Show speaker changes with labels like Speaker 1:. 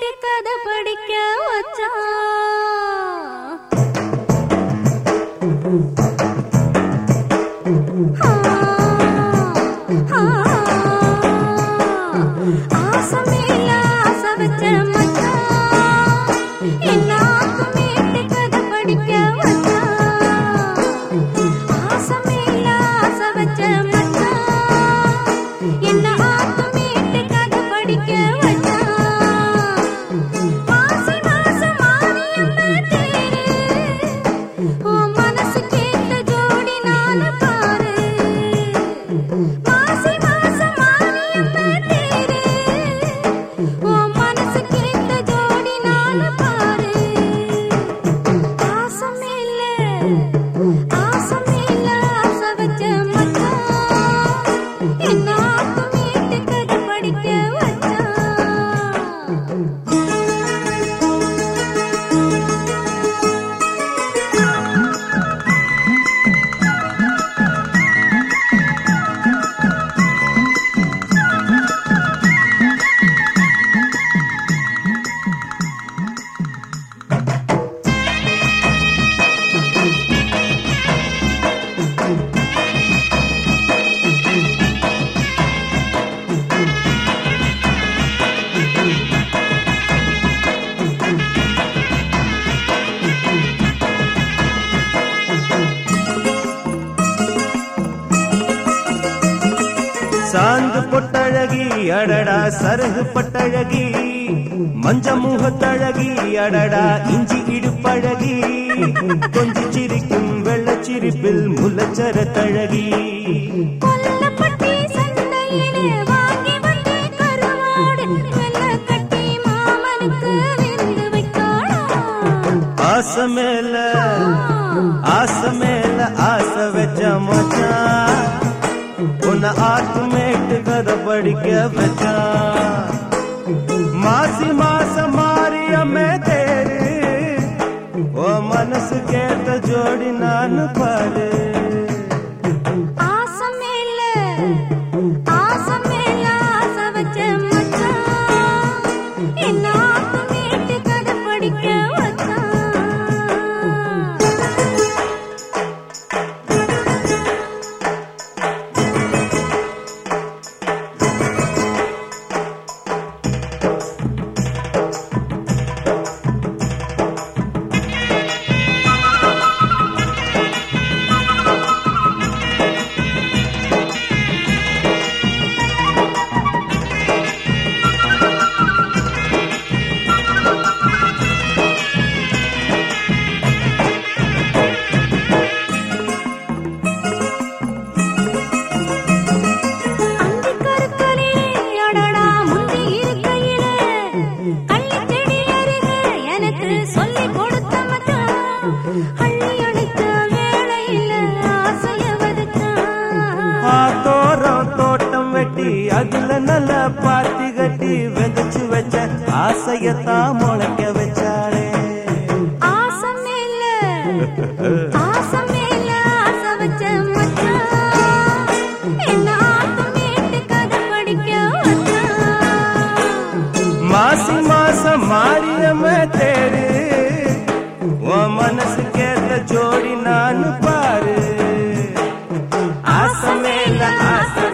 Speaker 1: மீட்டு கதை படிக்க வச்சான் ஆ, ஆ, ஆசைமேல ஆசை வச்ச மச்சான் எல்லாருக்கும் மீட்டு கதை படிக்க வச்சான் ஆசைமேல ஆசை வச்ச மச்சான் எல்லாருக்கும் மீட்டு கதை படிக்க வச்சான் மாசி மாசம் மாரியம்ம தேரு உன் மனசு கேட்ட ஜோடி நானு பாரு மாசி மாசம் மாரியம்ம தேரு உன் மனசு கேட்ட ஜோடி நானு பாரு ஆசமேல ஆசமேல ஆசை வச்ச மச்சான் எல்லாருக்கும் வீட்டு கதை படிக்க வச்சான்
Speaker 2: சாந்து பொட்டழகி அடடா சருகு பட்டழகி மஞ்ச முகத்தழகி அடடா இஞ்சி இடுப்பழகி கொஞ்சி சிரிக்கும் வெள்ளச்சிரிப்பில் முல்லச்சரத்தழகி
Speaker 1: கொல்லப்பட்டி சந்தையிலே வாங்கி வந்த கருவாடு வெள்ளக்கட்டி மாமனுக்கு விருந்து வைக்கணும்
Speaker 2: ஆசை மேல ஆசை மேல ஆசை வச்ச மச்சான் உன்னை ஆத்துமேட்டு கதை படிக்க வச்சான் மாசி மாசம் மாரியம்மே தேரு ஓ மனசு கேட்ட ஜோடி நான் பாரு
Speaker 1: ஆசமேல ஆசமேல ஆசை வச்ச மச்சான் எல்லாருக்கும் வீட்டு கதை படிக்க வச்சான் அந்தி கருக்களிலே அடடா முந்தி இருக்கையிலே கள்ளிச் செடி அருகே எனக்கு சொல்லிக் கொடுத்த மச்சான் அள்ளி அணைத்த வேளையில ஆசைய வதச்சான்
Speaker 2: ஆத்தோரம் தோட்டம் வெட்டி அதுல நல்ல பாத்தி கட்டி விதைச்சு வச்ச ஆசையத்தான் முளைக்க வச்சாளே
Speaker 1: ஆசமேல ஆசமேல ஆசை வச்ச மச்சான் எல்லாருக்கும் வீட்டு கதை படிக்க வச்சான்
Speaker 2: மாசி மாசம் மாரியம்ம தேரு உன் மனசு கேட்ட ஜோடி நான் பாரு ஆசை மேல ஆசை